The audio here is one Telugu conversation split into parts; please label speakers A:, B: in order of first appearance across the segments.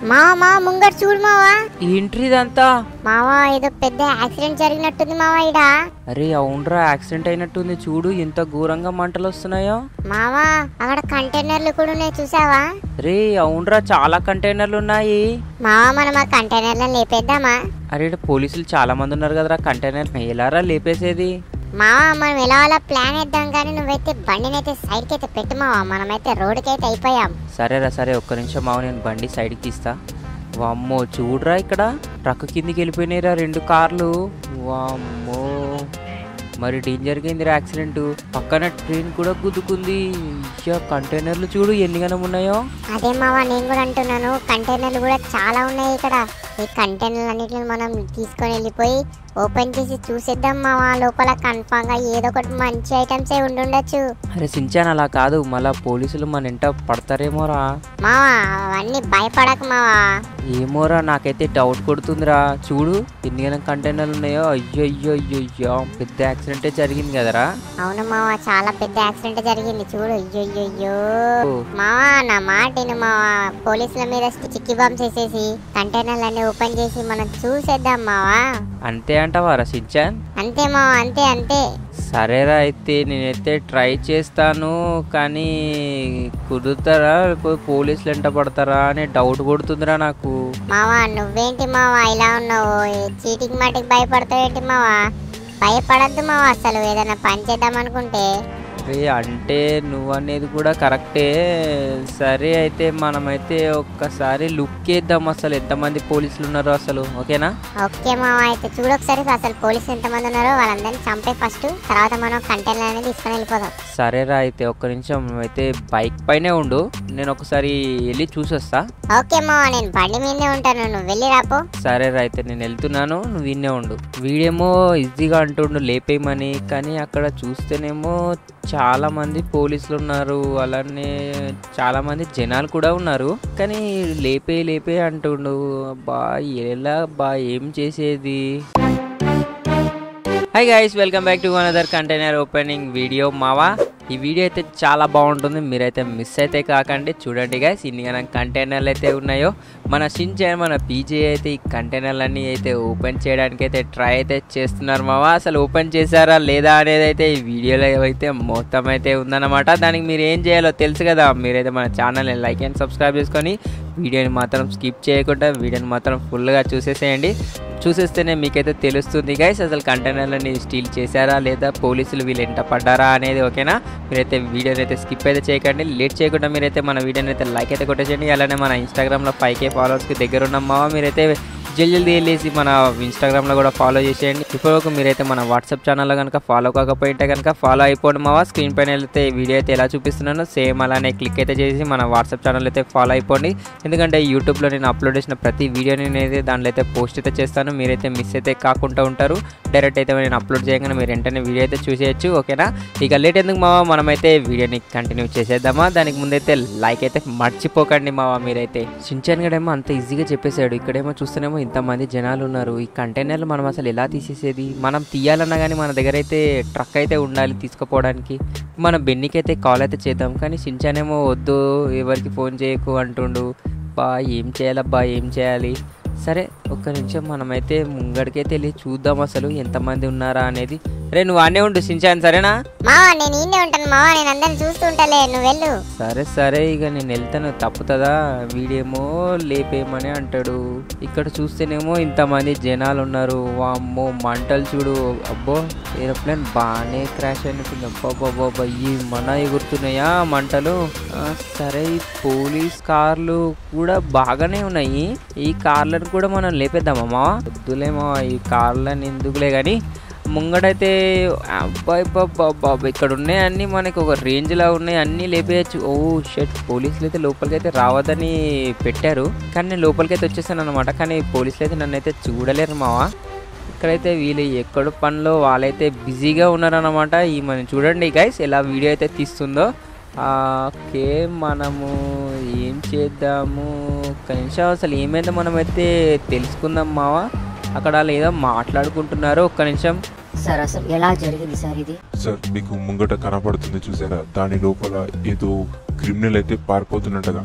A: మావా మా ముంగట చూడు మావా
B: ఏంటి ఇదంతా
A: మావా ఏదో పెద్ద యాక్సిడెంట్ జరిగినట్టుంది మావా ఇడ
B: అరే అవునరా యాక్సిడెంట్ అయినట్టుంది చూడు ఎంత ఘోరంగా మంటలు వస్తున్నాయో
A: మావా అక్కడ కంటైనర్లు కూడా ఉన్నాయి చూసావా
B: రే అవునరా చాలా కంటైనర్లు ఉన్నాయి
A: మావా మనం ఆ కంటైనర్లను లేపేద్దామా
B: అరే ఈడ పోలీసులు చాలా మంది ఉన్నారు కదరా కంటైనర్ ఎలారా లేపేసేది
A: మావా మనం ఎలా అలా ప్లాన్ వేద్దాం కానీ నువ్వైతే బండినైతే సైడ్కి అయితే పెట్టు మావా మనమైతే రోడ్డుకి అయితే అయిపోయాం
B: సరేరా సరే ఒక్క నిమిషం మావ నేను బండి సైడ్కి తీస్తా వామ్మో చూడరా ఇక్కడ ట్రక్ కిందికి వెళ్ళిపోయినాయిరా రెండు కార్లు వామ్మో మరి డేంజర్గా అయిందిరా యాక్సిడెంట్ పక్కన ట్రైన్ కూడా గుద్దుకుంది ఇయ్యా కంటైనర్లు చూడు ఎన్ని గనం ఉన్నాయో
A: అదే మావా నేను కూడా అంటున్నాను కంటైనర్లు కూడా చాలా ఉన్నాయి ఇక్కడ ఈ కంటైనర్లు అన్నిటిని మనం తీసుకొని వెళ్ళిపోయి ఓపెన్ చేసి చూసేద్దాం మావా లోపల కన్ఫామ్ గా ఏదో ఒకటి మంచి ఐటమ్స్ ఏ ఉండుండొచ్చు
B: అరే సించాన్ అలా కాదు మళ్ళా పోలీసులు మన ఇంట పడతారేమోరా
A: మావా అవన్నీ భయపడక మావా
B: ఏమోరా నాకైతే డౌట్ కొడుతుందిరా చూడు ఎన్ని గనం కంటైనర్లు ఉన్నాయో అయ్యో అయ్యో అయ్యో అయ్యో పెద్ద యాక్సిడెంటే జరిగింది కదరా
A: అవును మావా చాలా పెద్ద యాక్సిడెంట్ జరిగింది చూడు అయ్యో అయ్యో అయ్యో
B: ఓ.
A: మావా నా మాట విను మావా పోలీసుల మీద చిక్కి బాంబ్స్ వేసేసి కంటైనర్లు అన్ని ఓపెన్ చేసి మనం చూసేద్దాం మావా
B: అంతే అంటావారా సించాన్
A: అంతే మావా అంతే అంతే
B: సరేరా అయితే నేనైతే ట్రై చేస్తాను కానీ కుదురుతారా లేకపోతే పోలీసులు ఎంట పడతారా అనే డౌట్ కొడుతుందిరా నాకు
A: మావా నువ్వేంటి మావా ఇలా ఉన్నావు చీటికి మాటికి భయపడతావేంటి మావా భయపడద్దు మావా అసలు ఏదైనా పని చేద్దాం అనుకుంటే
B: రే అంటే నువ్వు అనేది కూడా కరెక్టే సరే అయితే మనమైతే ఒక్కసారి లుక్ వేద్దాం అసలు ఎంతమంది పోలీసులు ఉన్నారో అసలు ఓకేనా
A: ఓకే మావా అయితే చూడొకసారి అసలు పోలీసులు ఎంతమంది ఉన్నారో వాళ్ళందరినీ చంపే ఫస్ట్ తర్వాత మనం కంటైనర్ అనేది తీసుకొని వెళ్ళిపోదాం
B: సరేరా అయితే ఒక్క నిమిషం నువ్వైతే బైక్ పైనే ఉండు నేను ఒకసారి వెళ్ళి చూసొస్తా
A: ఓకే మావా నేను బండి మీదే ఉంటాను నువ్వు వెళ్ళి రాపో
B: సరేరా అయితే నేను వెళ్తున్నాను నువ్వు విన్నే ఉండు వీడేమో ఈజీగా అంటుండు లేపేయమని కానీ అక్కడ చూస్తేనేమో చాలా మంది పోలీసులు ఉన్నారు అలానే చాలా మంది జనాలు కూడా ఉన్నారు కానీ లేపే లేపే అంటుండు బా ఎలా బా ఏం చేసేది hi guys welcome back to another container opening video మావా ఈ వీడియో అయితే చాలా బాగుంటుంది మీరైతే మిస్ అయితే కాకండి చూడండి గైస్ ఇన్ని గనం కంటైనర్లు అయితే ఉన్నాయో మన షించాన్ మన పీజే అయితే ఈ కంటైనర్లన్నీ అయితే ఓపెన్ చేయడానికి అయితే ట్రై అయితే చేస్తున్నారు మావా అసలు ఓపెన్ చేశారా లేదా అనేది అయితే ఈ వీడియోలో అయితే మొత్తం అయితే ఉందన్నమాట దానికి మీరు ఏం చేయాలో తెలుసు కదా మీరైతే మన ఛానల్ని లైక్ అండ్ సబ్స్క్రైబ్ చేసుకొని వీడియోని మాత్రం స్కిప్ చేయకుండా వీడియోని మాత్రం ఫుల్గా చూసేసేయండి చూసేస్తేనే మీకైతే తెలుస్తుంది గైస్ అసలు కంటైనర్లని స్టీల్ చేశారా లేదా పోలీసులు వీళ్ళు ఎంట పడ్డారా అనేది ఓకేనా మీరైతే వీడియోని అయితే స్కిప్ అయితే చేయకండి లేట్ చేయకుండా మీరైతే మన వీడియోని అయితే లైక్ అయితే కొట్టేసేయండి అలానే మన ఇన్స్టాగ్రామ్లో ఫైవ్ కే ఫాలోవర్స్కి దగ్గర ఉన్నామా మీరైతే జల్ది జల్దీ వెళ్ళేసి మన ఇన్స్టాగ్రామ్లో కూడా ఫాలో చేసేయండి ఇప్పటివరకు మీరైతే మన వాట్సాప్ ఛానల్లో కనుక ఫాలో కాకపోయింటే కనుక ఫాలో అయిపోండి మావా స్క్రీన్ పైన అయితే వీడియో అయితే ఎలా చూపిస్తున్నానో సేమ్ అలానే క్లిక్ అయితే చేసి మన వాట్సాప్ ఛానల్ అయితే ఫాలో అయిపోండి ఎందుకంటే యూట్యూబ్లో నేను అప్లోడ్ చేసిన ప్రతి వీడియోని నేనైతే దాంట్లో అయితే పోస్ట్ అయితే చేస్తాను మీరైతే మిస్ అయితే కాకుండా ఉంటారు డైరెక్ట్ అయితే నేను అప్లోడ్ చేయగానే మీరు వెంటనే వీడియో అయితే చూసేయచ్చు ఓకేనా ఇక లేట్ ఎందుకు మావా మనమైతే వీడియోని కంటిన్యూ చేసేద్దామా దానికి ముందైతే లైక్ అయితే మర్చిపోకండి మావా మీరైతే సించాన్ గడేమో అంత ఈజీగా చెప్పేశాడు ఇక్కడేమో చూస్తేనేమో ఇంతమంది జనాలు ఉన్నారు ఈ కంటైనర్లు మనం అసలు ఎలా తీసేసేది మనం తీయాలన్నా కానీ మన దగ్గర అయితే ట్రక్ అయితే ఉండాలి తీసుకుపోవడానికి మన బెన్నికి అయితే కాల్ అయితే చేద్దాం కానీ సించానేమో వద్దు ఎవరికి ఫోన్ చేయకు అంటుండు బా ఏం చేయాలబ్బా ఏం చేయాలి సరే ఒక్క నిమిషం మనమైతే ముంగడికైతే వెళ్ళి చూద్దాం అసలు ఎంతమంది ఉన్నారా అనేది రే నువ్వు అనే ఉండు సించాన్ సరేనా
A: మావా నేను ఈయనే ఉంటాను మావా నేను అందరిని చూస్తూ ఉంటాలే నువ్వు వెళ్ళు
B: సరే సరే ఇక నేను వెళ్తాను తప్పుతుందా వీడేమో లేపేయమని అంటాడు ఇక్కడ చూస్తేనేమో ఇంతమంది జనాలు ఉన్నారు వామ్మో మంటలు చూడు అబ్బో ఏరోప్లేన్ బాగానే క్రాష్ అయినట్టుంది అబ్బాబ్బాబ్బా ఈ మన ఎగురుతున్నాయా మంటలు ఆ, సరే ఈ పోలీస్ కార్లు కూడా బాగానే ఉన్నాయి ఈ కార్లను కూడా మనం లేపేద్దామమ్మా వద్దులేమో ఈ కార్లను ఎందుకులే కానీ ముంగడైతే అబ్బాయి బాబా ఇక్కడ ఉన్నాయి అన్నీ మనకి ఒక రేంజ్లో ఉన్నాయి అన్నీ లేపేయచ్చు ఓ షెట్ పోలీసులు అయితే లోపలికి అయితే రావద్దని పెట్టారు కానీ నేను లోపలికి అయితే వచ్చేసాను అనమాట కానీ పోలీసులు అయితే నన్ను అయితే చూడలేరు మావా ఇక్కడైతే వీళ్ళు ఎక్కడ పనిలో వాళ్ళైతే బిజీగా ఉన్నారన్నమాట ఈ మనం చూడండి గైస్ ఎలా వీడియో అయితే తీస్తుందో ఆ, ఓకే మనము ఏం చేద్దాము కనీసం అసలు ఏమైందో మనమైతే తెలుసుకుందాం మావా అక్కడ వాళ్ళు ఏదో మాట్లాడుకుంటున్నారు ఒక్క నిమిషం
C: సార్ అసలు ఎలా జరిగింది సార్ ఇది
D: సార్ మీకు ముంగట కనపడుతుంది చూసారా దాని లోపల ఏదో క్రిమినల్ అయితే పారిపోతున్నట్టుగా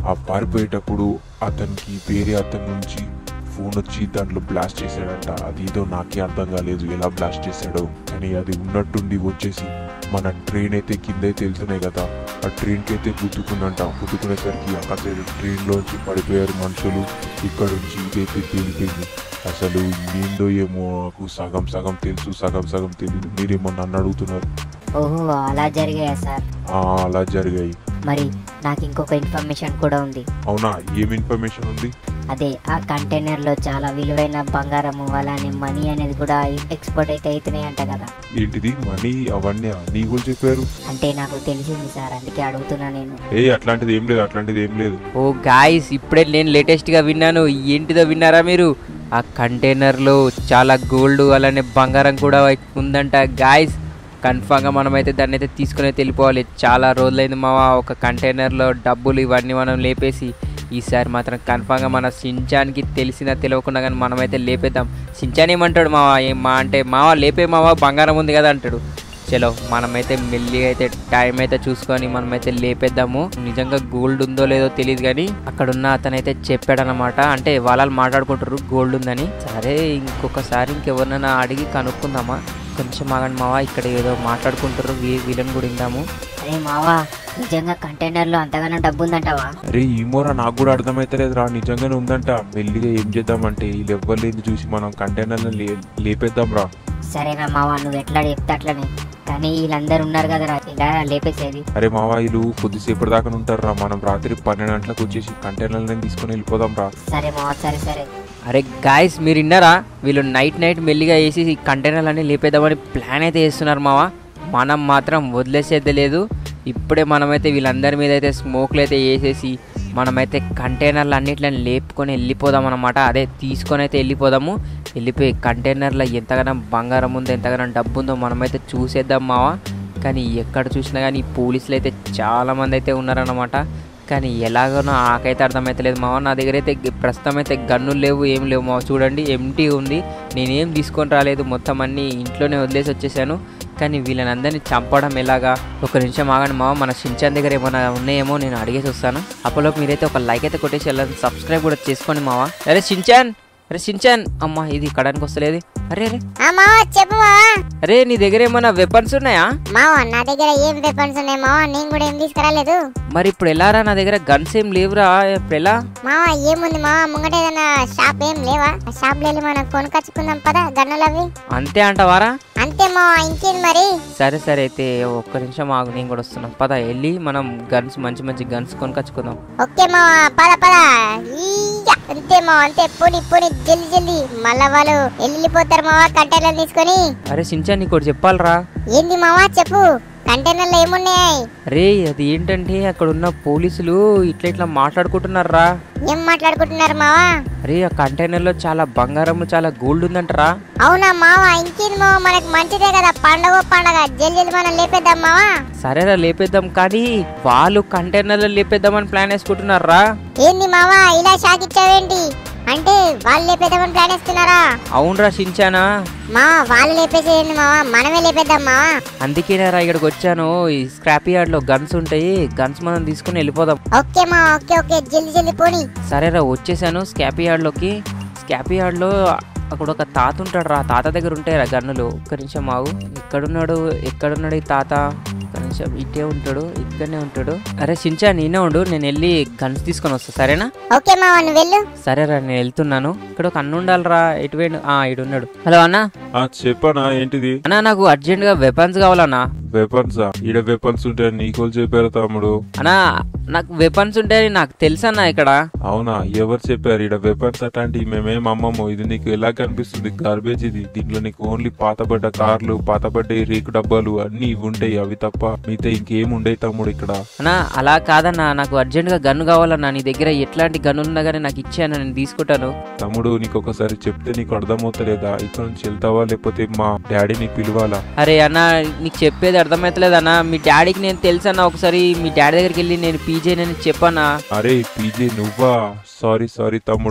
D: ఆ పారిపోయేటప్పుడు అతనికి వేరే అతని నుంచి ఫోన్ వచ్చి దాంట్లో బ్లాస్ట్ చేశాడంట అది ఏదో నాకే అర్థం కాలేదు ఎలా బ్లాస్ట్ చేశాడో కానీ అది ఉన్నట్టుండి వచ్చేసి మన ట్రైన్ అయితే కింద అయితే వెళ్తున్నాయి కదా ఆ ట్రైన్కి అయితే గుద్దుకుందంట గుద్దుకునేసరికి అక్కడ ట్రైన్లోంచి పడిపోయారు మనుషులు ఇక్కడ నుంచి ఇదైతే తేలిపోయింది అసలు ఏందో ఏమో నాకు సగం సగం తెలుసు సగం సగం తెలియదు మీరేమో నన్ను అడుగుతున్నారు
C: ఓహో అలా జరిగాయా సార్
D: ఆ, అలా జరిగాయి
C: మరి నాకు ఇంకొక ఇన్ఫర్మేషన్ కూడా ఉంది
D: అవునా ఏం ఇన్ఫర్మేషన్ ఉంది
C: అదే ఆ కంటైనర్లో చాలా విలువైన బంగారము అలానే మనీ అనేది కూడా ఎక్స్పోర్ట్ అయితే అవుతున్నాయంట కదా
D: ఏంటిది మనీ అవన్నీ నీ కూడా చెప్పారు
C: అంటే నాకు తెలిసింది సార్ అందుకే అడుగుతున్నా నేను
D: ఏ అట్లాంటిది ఏం లేదు అట్లాంటిది ఏం లేదు
B: ఓ గాయస్ ఇప్పుడే నేను లేటెస్ట్గా విన్నాను ఏంటిదో విన్నారా మీరు ఆ కంటైనర్లో చాలా గోల్డ్ అలానే బంగారం కూడా ఉందంట గాయస్ కన్ఫామ్గా మనమైతే దాన్ని అయితే తీసుకుని అయితే వెళ్ళిపోవాలి చాలా రోజులైంది మావా ఒక కంటైనర్లో డబ్బులు ఇవన్నీ మనం లేపేసి ఈసారి మాత్రం కన్ఫామ్గా మన సించానికి తెలిసినా తెలియకుండా కానీ మనమైతే లేపేద్దాం సించాన్ ఏమంటాడు మావా ఏం మా అంటే మావా లేపే మావా బంగారం ఉంది కదా అంటాడు చలో మనమైతే మెల్లిగా అయితే టైం అయితే చూసుకొని మనమైతే లేపేద్దాము నిజంగా గోల్డ్ ఉందో లేదో తెలియదు కానీ అక్కడ ఉన్న అతనైతే చెప్పాడనమాట అంటే వాళ్ళు మాట్లాడుకుంటారు గోల్డ్ ఉందని సరే ఇంకొకసారి ఇంకెవరినైనా అడిగి కనుక్కుందామా కొంచెం ఆగండి మావా ఇక్కడ ఏదో మాట్లాడుకుంటారు వీ- వీళ్ళని కూడా విందాము
C: అరే మావా నిజంగా కంటైనర్లో అంతగానో డబ్బు ఉందంటావా
D: అరే ఈ మోరా నాకు కూడా అర్థమైతలేదు రా నిజంగానే ఉందంట మెల్లిగా ఏం చేద్దామంటే వీళ్ళు ఎవ్వరు లేని చూసి మనం కంటైనర్లను లే లేపేద్దాం రా
C: సరేనా మావా నువ్వు ఎట్లా చెప్తే అట్లనే కానీ వీళ్ళందరూ ఉన్నారు కదరా ఇలా లేపేసేది
D: అరే మావా వీళ్ళు కొద్దిసేపటి దాకా ఉంటారు రా మనం రాత్రి పన్నెండు గంటలకు వచ్చేసి కంటైనర్లను తీసుకొని వెళ్ళిపోదాం రా
C: సరే మావా సరే సరే
B: అరే గాయస్ మీరు విన్నారా వీళ్ళు నైట్ నైట్ మెల్లిగా వేసి ఈ కంటైనర్లన్నీ లేపేద్దామని ప్లాన్ అయితే చేస్తున్నారు మావా మనం మాత్రం వదిలేసేది లేదు ఇప్పుడే మనమైతే వీళ్ళందరి మీద అయితే స్మోక్లు అయితే వేసేసి మనమైతే కంటైనర్లు అన్నిట్లని లేపుకొని వెళ్ళిపోదాం అనమాట అదే తీసుకొని అయితే వెళ్ళిపోదాము వెళ్ళిపోయి కంటైనర్లో ఎంతగానో బంగారం ఉందో ఎంతగానో డబ్బు ఉందో మనమైతే చూసేద్దాం మావా కానీ ఎక్కడ చూసినా కానీ పోలీసులు అయితే చాలామంది అయితే ఉన్నారన్నమాట కానీ ఎలాగనో ఆకైతే అర్థమైతలేదు మావ నా దగ్గర అయితే గ- ప్రస్తుతం అయితే గన్నులు లేవు ఏం లేవు మావ చూడండి ఎంటీ ఉంది నేనేం తీసుకొని రాలేదు మొత్తం అన్నీ ఇంట్లోనే వదిలేసి వచ్చేసాను కానీ వీళ్ళని అందరినీ చంపడం ఎలాగా ఒక నిమిషం ఆగండి మావ మన షించాన్ దగ్గర ఏమైనా ఉన్నాయేమో నేను అడిగేసి వస్తాను అప్పటిలోపు మీరైతే ఒక లైక్ అయితే కొట్టేసి వెళ్ళండి సబ్స్క్రైబ్ కూడా చేసుకోండి మావ అరే షించాన్ అరే షించాన్ అమ్మా ఇది కడానికి వస్తలేదు అరే అరే
A: ఆ మావా చెప్పు మావా
B: అరే నీ దగ్గర ఏమైనా వెపన్స్ ఉన్నాయా
A: మావా నా దగ్గర ఏం వెపన్స్ ఉన్నాయి మావా నేను కూడా ఏం తీసుకురాలేదు
B: మరి ఇప్పుడు ఎలారా నా దగ్గర గన్స్ ఏం లేవురా ఇప్పుడు ఎలా
A: మావా ఏముంది మావా ముంగట ఏదైనా షాప్ ఏం లేవా ఆ షాప్ వెళ్ళి మనం కొనుకొచ్చుకుందాం పదా గన్నులు అవి
B: అంతే అంటవారా
A: అంతే మావా ఇంకేంది మరి
B: సరే సరే అయితే ఒక్క నిమిషం ఆగు నేను కూడా వస్తున్నాం పద వెళ్ళి మనం గన్స్ మంచి మంచి గన్స్ కొనుకొచ్చుకుందాం
A: ఓకే మావా పద పద ఈయ్య. అంతే మావా అంతే పోని పోని జల్ది జల్ది మళ్ళా వాళ్ళు వెళ్ళిపోతారు మావా కంటైనర్ తీసుకొని
B: అరే సించా నీకు ఒకటి చెప్పాలరా
A: ఏంది మావా చెప్పు కంటైనర్లో ఏమున్నాయి
B: రే అది ఏంటంటే అక్కడ ఉన్న పోలీసులు ఇట్లా ఇట్లా మాట్లాడుకుంటున్నారా
A: ఏం మాట్లాడుకుంటున్నారు మావా
B: అరే ఆ కంటైనర్లో చాలా బంగారం చాలా గోల్డ్ ఉందంటరా
A: అవునా మావా ఇంకేంది మావా మనకు మంచిదే కదా పండగ పండగ జల్ది జల్ది మనం లేపేద్దాం మావా
B: సరేరా లేపేద్దాం కానీ వాళ్ళు కంటైనర్లో లేపేద్దామని ప్లాన్ వేసుకుంటున్నారా
A: ఏంది మావా ఇలా షాక్ ఇచ్చావేంటి అంటే వాళ్ళు లేపేద్దామని ప్లాన్ వేస్తున్నారా
B: అవునరా షించానా
A: మావా వాళ్ళు లేపేసేయండి మావా మనమే లేపేద్దాం మావా
B: అందుకేనారా ఇక్కడికి వచ్చాను ఈ స్క్రాప్ యార్డ్లో గన్స్ ఉంటాయి గన్స్ మనం తీసుకుని వెళ్ళిపోదాం
A: ఓకే మావా ఓకే ఓకే జల్ది జల్ది పోనీ
B: సరేరా వచ్చేసాను స్కాపీ యార్డ్లోకి స్కాపీ యార్డ్లో అక్కడ ఒక తాత ఉంటాడు రా తాత దగ్గర ఉంటాయి రా గన్నులు ఒక్క నిమిషం ఆగు ఎక్కడున్నాడు ఎక్కడున్నాడు ఈ తాత ఒక్క నిమిషం ఇటే ఉంటాడు ఇక్కడనే ఉంటాడు అరే సించా నేనే ఉండు నేను వెళ్ళి గన్స్ తీసుకొని వస్తా సరేనా
A: ఓకే మావా నువ్వు వెళ్ళు
B: సరేరా నేను వెళ్తున్నాను ఇక్కడ ఒక అన్న ఉండాలిరా ఎటు పోయిండు? ఆ ఇటు ఉన్నాడు హలో అన్న
D: ఆ చెప్పనా ఏంటిది
B: అన్న నాకు అర్జెంటుగా వెపన్స్ కావాలన్నా
D: వెపన్స్ ఈడ వెపన్స్ ఉంటాయి నీకు చెప్పారు తమ్ముడు
B: అన్నా నాకు వెపన్స్ ఉంటాయని నాకు తెలుసన్నా ఇక్కడ
D: అవునా ఎవరు చెప్పారు ఈడ వెపన్స్ అట్లాంటివి మేమేం అమ్మము ఇది నీకు ఎలా కనిపిస్తుంది గార్బేజ్ ఇది దీంట్లో నీకు ఓన్లీ పాతబడ్డ కార్లు పాతబడ్డ రేకు డబ్బాలు అన్ని ఇవి ఉంటాయి అవి తప్ప మిగతా ఇంకేం ఉండే తమ్ముడు ఇక్కడ
B: అన్నా అలా కాదన్నా నాకు అర్జెంటుగా గన్ను కావాలన్నా నీ దగ్గర ఎట్లాంటి గన్ను ఉన్నా కానీ నాకు ఇచ్చాను నేను తీసుకుంటాను
D: తమ్ముడు నీకు ఒకసారి చెప్తే నీకు అర్థమవుతలేదా ఇక్కడ నుంచి వెళ్తావా లేకపోతే మా డాడీని పిలవాలా
B: అరే అన్న నీకు చెప్పేది అర్థమవుతలేదన్నా మీ డాడీకి నేను తెలుసన్నా ఒకసారి మీ డాడీ దగ్గరికి వెళ్ళి నేను పీజే అని చెప్పానా
D: అరే పీజే నువ్వా సారీ సారీ తమ్ముడు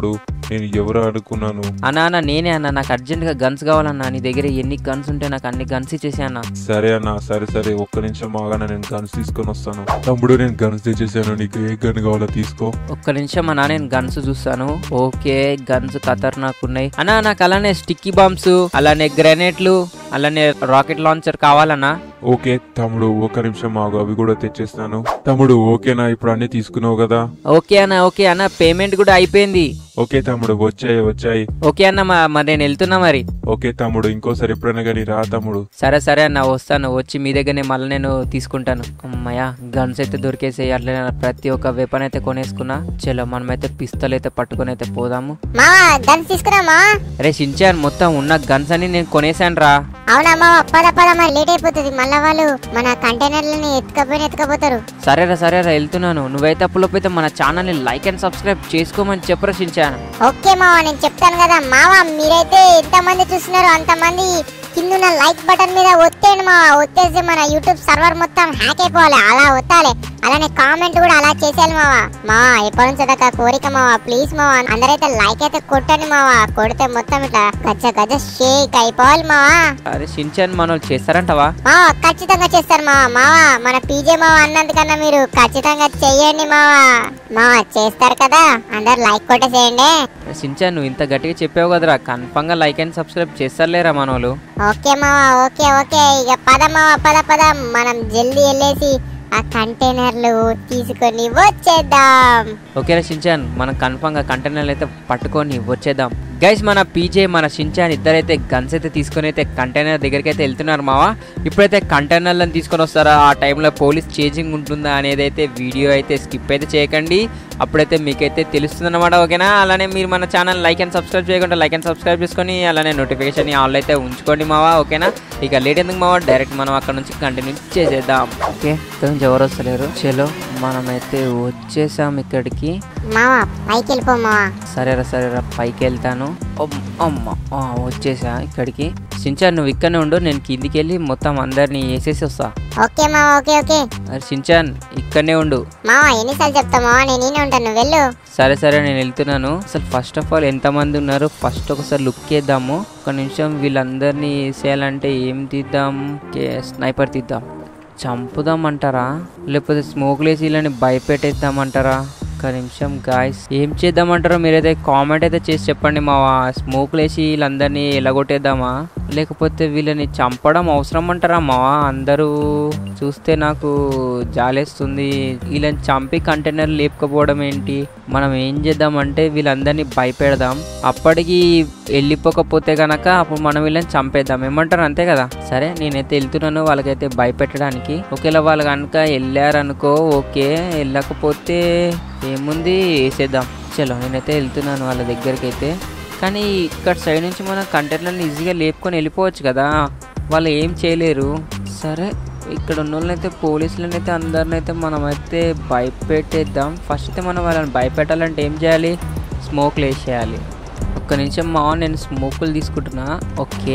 D: నేను ఎవరు అనుకున్నాను
B: అన్నా అన్న నేనే అన్న నాకు అర్జెంట్గా గన్స్ కావాలన్నా నీ దగ్గర ఎన్ని గన్స్ ఉంటే నాకు అన్ని గన్స్ ఇచ్చేసి అన్న
D: సరే అన్న సరే సరే ఒక్క నిమిషం ఆగానే నేను గన్స్ తీసుకొని వస్తాను తమ్ముడు నేను గన్స్ తెచ్చేసాను నీకు ఏ గన్ కావాలో తీసుకో
B: ఒక్క నిమిషం అన్నా నేను గన్స్ చూస్తాను ఓకే గన్స్ ఖతర్నాక్ ఉన్నాయి అన్నా నాకు అలానే స్టిక్కీ బాంబ్స్ అలానే గ్రెనేట్లు అలానే రాకెట్ లాంచర్ కావాలన్నా
D: ఓకే తమ్ముడు ఒక్క నిమిషం ఆగు అవి కూడా తెచ్చేస్తాను తమ్ముడు ఓకేనా ఇప్పుడు అన్ని తీసుకున్నావు కదా
B: ఓకే అన్న ఓకే అన్న పేమెంట్ కూడా అయిపోయింది
D: ఓకే తమ్ముడు వచ్చాయి వచ్చాయి
B: ఓకే అన్న మా- మరి నేను వెళ్తున్నా మరి
D: ఓకే తమ్ముడు ఇంకోసారి ఎప్పుడైనా కానీ రా తమ్ముడు
B: సరే సరే అన్న వస్తాను వచ్చి మీ దగ్గరనే మళ్ళీ నేను తీసుకుంటాను అమ్మయ్య గన్స్ అయితే దొరికేసాయి అట్లనే ప్రతి ఒక్క వెపన్ అయితే కొనేసుకున్నా చలో మనమైతే పిస్తల్ అయితే పట్టుకొని అయితే పోదాము
A: మావా గన్స్ తీసుకురా మావా
B: అరే షించాన్ మొత్తం ఉన్న గన్స్ అని నేను కొనేసాను రా
A: అవునా మావా పద పద మరి లేట్ అయిపోతుంది మళ్ళా వాళ్ళు మన కంటైనర్లని ఎత్తుకపోయిన ఎత్తుకపోతారు
B: సరేరా సరేరా వెళ్తున్నాను నువ్వైతే అప్పులోపైతే మన ఛానల్ని లైక్ అండ్ సబ్స్క్రైబ్ చేసుకోమని చెప్పరా షించాన్
A: ఓకే మావా నేను చెప్తాను కదా మావా మీరైతే ఎంతమంది చూస్తున్నారో అంతమంది కింద ఉన్న లైక్ బటన్ మీద ఒత్తేయండి మావా ఒత్తేస్తే మన యూట్యూబ్ సర్వర్ మొత్తం హ్యాక్ అయిపోవాలి అలా ఒత్తాలి అలానే కామెంట్ కూడా అలా చేసేయాలి మావా మావా ఎప్పటి నుంచి దాకా కోరిక మావా ప్లీజ్ మావా అందరైతే లైక్ అయితే కొట్టండి మావా కొడితే మొత్తం ఇట్లా గజ్జ గజ్జ షేక్ అయిపోవాలి మావా
B: అరే షించాన్ మన వాళ్ళు చేస్తారంటవా
A: మావా ఖచ్చితంగా చేస్తారు మావా మావా మన పీజే మావా అన్నందుకన్నా మీరు ఖచ్చితంగా చెయ్యండి మావా మావా చేస్తారు కదా అందరు లైక్ కొట్టేసేయండి
B: షించాన్ నువ్వు ఇంత గట్టిగా చెప్పావు కదరా కన్ఫామ్గా లైక్ అండ్ సబ్స్క్రైబ్ చేస్తారులేరా మన వాళ్ళు
A: ఓకే మావా ఓకే ఓకే ఇక పద మావా పద పద మనం జల్దీ వెళ్ళేసి ఆ కంటైనర్లు తీసుకొని వచ్చేద్దాం
B: ఓకేరా షించాన్ మనం కన్ఫామ్గా కంటైనర్లు అయితే పట్టుకొని వచ్చేద్దాం గైస్ మన పీజే మన షించాన్ ఇద్దరైతే గన్స్ అయితే తీసుకొని అయితే కంటైనర్ దగ్గరికి అయితే వెళ్తున్నారు మావా ఇప్పుడైతే కంటైనర్లను తీసుకొని వస్తారా ఆ టైంలో పోలీస్ చేజింగ్ ఉంటుందా అనేది అయితే వీడియో అయితే స్కిప్ అయితే చేయకండి అప్పుడైతే మీకైతే తెలుస్తుంది అనమాట ఓకేనా అలానే మీరు మన ఛానల్ లైక్ అండ్ సబ్స్క్రైబ్ చేయకుండా లైక్ అండ్ సబ్స్క్రైబ్ చేసుకొని అలానే నోటిఫికేషన్ ఆల్ అయితే ఉంచుకోండి మావా ఓకేనా ఇక లేట్ ఎందుకు మావా డైరెక్ట్ మనం అక్కడ నుంచి కంటిన్యూ చేసేద్దాం ఓకే ఇక్కడ నుంచి ఎవరు వస్తలేరు చలో మనమైతే వచ్చేసాం ఇక్కడికి
A: మావా పైకి వెళ్ళిపో మావా
B: సరేరా సరేరా పైకి వెళ్తాను అమ్- అమ్మ ఆ, వచ్చేసా ఇక్కడికి సించాన్ నువ్వు ఇక్కడనే ఉండు నేను కిందికి వెళ్ళి మొత్తం అందరినీ వేసేసి వస్తా
A: ఓకే మావా ఓకే ఓకే
B: అరే సించాన్ ఇక్కడనే ఉండు
A: మావా ఎన్నిసార్లు చెప్తా మావా నేను ఈయనే ఉంటాను నువ్వు వెళ్ళు
B: సరే సరే నేను వెళ్తున్నాను అసలు ఫస్ట్ ఆఫ్ ఆల్ ఎంతమంది ఉన్నారు ఫస్ట్ ఒకసారి లుక్ చేద్దాము ఒక నిమిషం వీళ్ళందరినీ వేసేయాలంటే ఏం తీద్దాం స్నైపర్ తీద్దాం చంపుదామంటారా లేకపోతే స్మోక్లు వేసి వీళ్ళని భయపెట్టేద్దామంటారా ఒక్క నిమిషం గాయస్ ఏం చేద్దామంటారో మీరైతే కామెంట్ అయితే చేసి చెప్పండి మా స్మోక్లు వేసి వీళ్ళందరినీ ఎలగొట్టేద్దామా లేకపోతే వీళ్ళని చంపడం అవసరం అంటారా మావా అందరూ చూస్తే నాకు జాలేస్తుంది వీళ్ళని చంపి కంటైనర్ లేపుకపోవడం ఏంటి మనం ఏం చేద్దామంటే వీళ్ళందరినీ భయపెడదాం అప్పటికి వెళ్ళిపోకపోతే గనక అప్పుడు మనం వీళ్ళని చంపేద్దాం ఏమంటారు అంతే కదా సరే నేనైతే వెళ్తున్నాను వాళ్ళకైతే భయపెట్టడానికి ఒకవేళ వాళ్ళు కనుక వెళ్ళారనుకో ఓకే వెళ్ళకపోతే ఏముంది వేసేద్దాం చలో నేనైతే వెళ్తున్నాను వాళ్ళ దగ్గరికి అయితే కానీ ఇక్కడ సైడ్ నుంచి మనం కంటైనర్ని ఈజీగా లేపుకొని వెళ్ళిపోవచ్చు కదా వాళ్ళు ఏం చేయలేరు సరే ఇక్కడ ఉన్న వాళ్ళనైతే పోలీసులను అయితే అందరిని అయితే మనం అయితే భయపెట్టేద్దాం ఫస్ట్ అయితే మనం వాళ్ళని భయపెట్టాలంటే ఏం చేయాలి స్మోక్లు వేసేయాలి ఒక్క నిమిషం మా నేను స్మోకులు తీసుకుంటున్నా ఓకే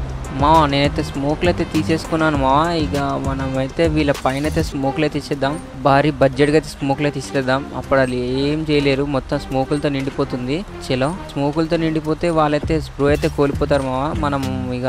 B: మా నేనైతే స్మోక్లు అయితే తీసేసుకున్నాను మా ఇక మనం అయితే వీళ్ళ పైన అయితే స్మోక్లు అయితే ఇచ్చేద్దాం భారీ బడ్జెట్గా అయితే స్మోక్లు అయితే ఇచ్చేద్దాం అప్పుడు వాళ్ళు ఏం చేయలేరు మొత్తం స్మోకులతో నిండిపోతుంది చలో స్మోకులతో నిండిపోతే వాళ్ళైతే స్ప్రో అయితే కోల్పోతారు మా మనం ఇక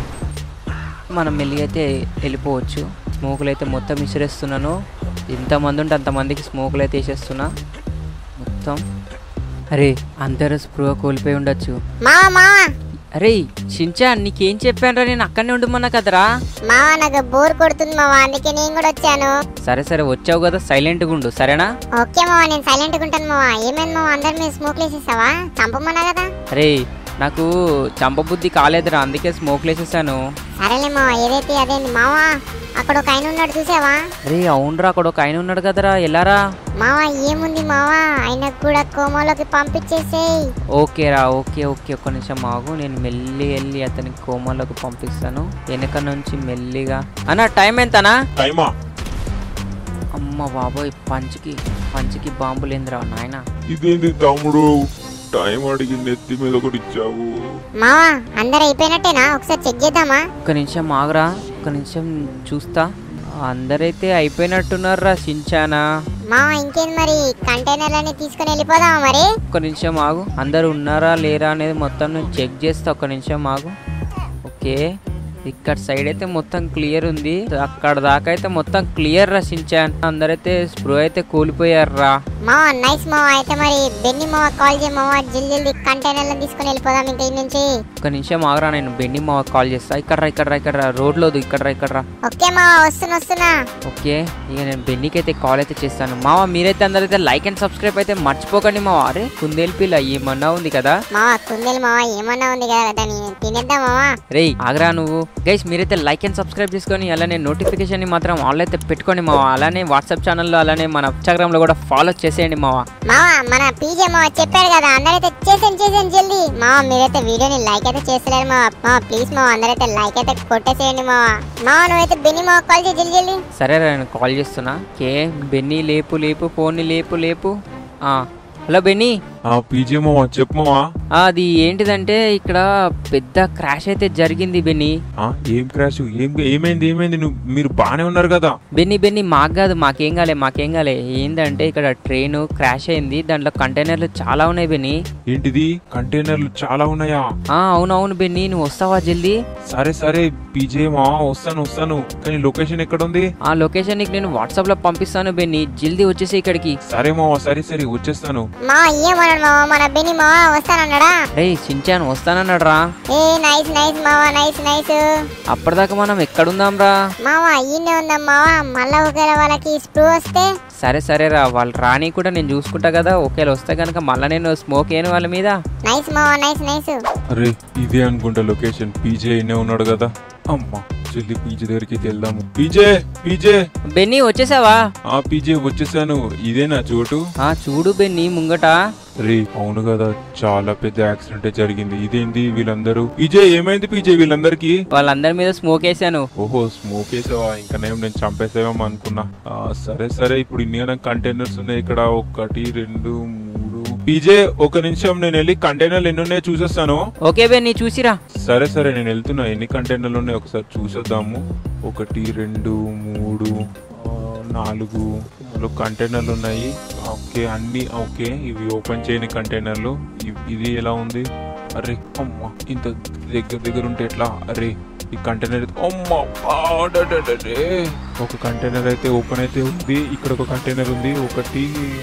B: మనం మెల్లిగా అయితే వెళ్ళిపోవచ్చు స్మోకులు అయితే మొత్తం విసిరేస్తున్నాను ఎంతమంది ఉంటే అంతమందికి స్మోకులు అయితే వేసేస్తున్నా మొత్తం అరే అందరూ స్ప్రో కోల్పోయి ఉండొచ్చు
A: మావా మావా
B: అరే షించా నీకేం చెప్పానురా నేను అక్కడనే ఉండమన్నా కదరా
A: మావా నాకు బోర్ కొడుతుంది మావా అందుకే నేను కూడా వచ్చాను
B: సరే సరే వచ్చావు కదా సైలెంట్గా ఉండు సరేనా
A: ఓకే మావా నేను సైలెంట్ గా ఉంటాను మావా ఏమైంది మావా అందరి మీద స్మోక్ వేసేసావా చంపమన్నా కదా
B: అరే నాకు చంపబుద్ధి కాలేదురా అందుకే స్మోక్ వేసేసాను
A: సరేలే మావా ఏదైతే అదేంది మావా అక్కడ ఒక ఆయన ఉన్నాడు చూసావా
B: అరే అవునరా అక్కడ ఒక ఆయన ఉన్నాడు కదరా ఎలారా
A: మావా ఏముంది మావా ఆయనకు కూడా కోమాలోకి పంపించేసేయ్
B: ఓకేరా ఓకే ఓకే ఒక్క నిమిషం ఆగు నేను మెల్లి వెళ్ళి అతనికి కోమాలోకి పంపిస్తాను వెనక నుంచి మెల్లిగా అన్న టైం ఎంతనా
D: టైమా
B: అమ్మ బాబోయ్ పంచికి పంచికి బాంబులు ఏందిరా నాయనా
D: ఇదేంటి తమ్ముడు టైం అడిగి నెత్తి మీద ఒకటి ఇచ్చావు
A: మావా అందరు అయిపోయినట్టేనా ఒకసారి చెక్ చేద్దామా
B: ఒక్క నిమిషం ఆగరా ఒక్క నిమిషం చూస్తా అందరైతే అయిపోయినట్టున్నారా సించానా
A: మామ ఇంకేంది మరి కంటైనర్లన్నీ తీసుకొని వెళ్ళిపోదామా మరి
B: ఒక్క నిమిషం ఆగు అందరు ఉన్నారా లేరా అనేది మొత్తం నేను చెక్ చేస్తా ఒక్క నిమిషం ఆగు ఓకే ఇక్కడ సైడ్ అయితే మొత్తం క్లియర్ ఉంది అక్కడ దాకా అయితే మొత్తం క్లియర్ రా సించాన్ అందరైతే స్ప్రో అయితే కూలిపోయారా
A: మామ నైస్ మామ అయితే మరి బెన్ని మామ కాల్ చేయ మామ జల్ది జల్ది కంటైనర్లను తీసుకొని వెళ్ళిపోదాం ఇంకా ఈ నుంచి
B: ఒక్క నిమిషం ఆగురా నేను బెన్ని మా కాల్ చేస్తా ఇక్కడ రా ఇక్కడ రా ఇక్కడ రా రోడ్లో ఇక్కడ రా ఇక్కడ రా
A: ఓకే మామ వస్తున్నా వస్తున్నా
B: ఓకే ఇక నేను బెన్నీకి అయితే కాల్ అయితే చేస్తాను మావా మీరైతే అందరైతే లైక్ అండ్ సబ్స్క్రైబ్ అయితే మర్చిపోకండి మావా అరే కుందేలు పిల్ల ఏమన్నా ఉంది కదా
A: మామ కుందేలు మామ ఏమన్నా ఉంది కదా దాన్ని తినేద్దాం మామ
B: రేయ్ ఆగ్రా నువ్వు గైస్ మీరైతే లైక్ అండ్ సబ్స్క్రైబ్ చేసుకొని అలానే నోటిఫికేషన్ ని మాత్రం ఆల్ అయితే పెట్టుకోండి మావా అలానే వాట్సాప్ ఛానల్లో అలానే మన ఇన్స్టాగ్రామ్ లో కూడా ఫాలో చేసేయండి మావా
A: మామ మన పీజే మామ చెప్పాడు కదా అందరైతే చేసేయండి చేసేయండి జల్దీ మామ మీరైతే వీడియోని లైక్ అయితే చేస్తలేరు మామ మామ ప్లీజ్ మామ అందరైతే లైక్ అయితే కొట్టేసేయండి మామ మామ నువ్వైతే బెన్ని మామ కాల్ చేయి జల్దీ జల్దీ
B: సరే రా, నేను కాల్ చేస్తున్నా కే బెన్నీ లేపు లేపు ఫోన్ని లేపు లేపు ఆ, హలో బెన్నీ
D: ఆ పీజే మావా చెప్పు మావా
B: ఆ, అది ఏంటిదంటే ఇక్కడ పెద్ద క్రాష్ అయితే జరిగింది బెన్నీ
D: ఆ, ఏం క్రాష్ ఏం ఏమైంది ఏమైంది నువ్వు మీరు బానే ఉన్నారు కదా
B: బెన్ని బెన్ని మాకు కాదు మాకేం కాలే మాకేం కాలే ఏంటంటే ఇక్కడ ట్రైన్ క్రాష్ అయింది దాంట్లో కంటైనర్లు చాలా ఉన్నాయి బెన్ని
D: ఏంటిది కంటైనర్లు చాలా ఉన్నాయా
B: ఆ అవునవును బెన్ని నువ్వు వస్తావా జల్దీ
D: సరే సరే పీజే మావా వస్తాను వస్తాను కానీ లొకేషన్ ఎక్కడ ఉంది
B: ఆ లొకేషన్ నీకు నేను వాట్సాప్ లో పంపిస్తాను బెన్ని జల్దీ వచ్చేసి ఇక్కడికి
D: సరే మావా సరే సరే వచ్చేస్తాను
A: మామ ఏమన్నాడు మామ మన బెన్ని మామ వస్తానన్నాడా
B: రే సించాన్ వస్తానన్నాడు రా
A: ఏ నైస్ నైస్ మామ నైస్ నైస్
B: అప్పటిదాకా మనం ఎక్కడుందాం రా
A: మామ ఈయనే ఉందాం మామ మళ్ళా ఒకవేళ వాళ్ళకి స్ప్రూ వస్తే
B: సరే సరే రా వాళ్ళు రాని కూడా నేను చూసుకుంటా కదా ఒకవేళ వస్తే కనుక మళ్ళీ నేను స్మోక్ ఏను వాళ్ళ మీద
A: నైస్ మామ నైస్ నైస్
D: అరే ఇదే అనుకుంటా లొకేషన్ పీజే ఇన్నే ఉన్నాడు కదా అమ్మా చెల్లి పీజే దగ్గరికి వెళ్దాము పీజే పీజే
B: బెన్నీ వచ్చేసావా
D: ఆ పీజే వచ్చేసాను ఇదేనా చోటు
B: ఆ చూడు బెన్నీ ముంగట
D: రే అవును కదా చాలా పెద్ద యాక్సిడెంట్ జరిగింది ఇదేంటి వీళ్ళందరూ పీజే ఏమైంది పీజే వీళ్ళందరికీ
B: వాళ్ళందరి మీద స్మోక్ వేసాను
D: ఓహో స్మోక్ వేసావా ఇంకా నేను నేను చంపేసావేమో అనుకున్నా ఆ, సరే సరే ఇప్పుడు ఇన్ని కంటైనర్స్ ఉన్నాయి ఇక్కడ ఒకటి రెండు మూడు పీజే ఒక నిమిషం నేను వెళ్ళి కంటైనర్లు ఎన్ని ఉన్నాయో చూసేస్తాను
B: ఓకే బెన్నీ చూసిరా
D: సరే సరే నేను వెళ్తున్నా ఎన్ని కంటైనర్లు ఉన్నాయి ఒకసారి చూసేద్దాము ఒకటి రెండు మూడు ఆ, నాలుగు నాలుగు కంటైనర్లు ఉన్నాయి ఓకే అన్ని ఓకే ఇవి ఓపెన్ చేయని కంటైనర్లు ఇ- ఇది ఎలా ఉంది అరే అమ్మ ఇంత దగ్గర దగ్గర ఉంటే ఎట్లా అరే ఈ కంటైనర్ అమ్మ ఆ, డడడడే. ఒక కంటైనర్ అయితే ఓపెన్ అయితే ఉంది ఇక్కడ ఒక కంటైనర్ ఉంది ఒకటి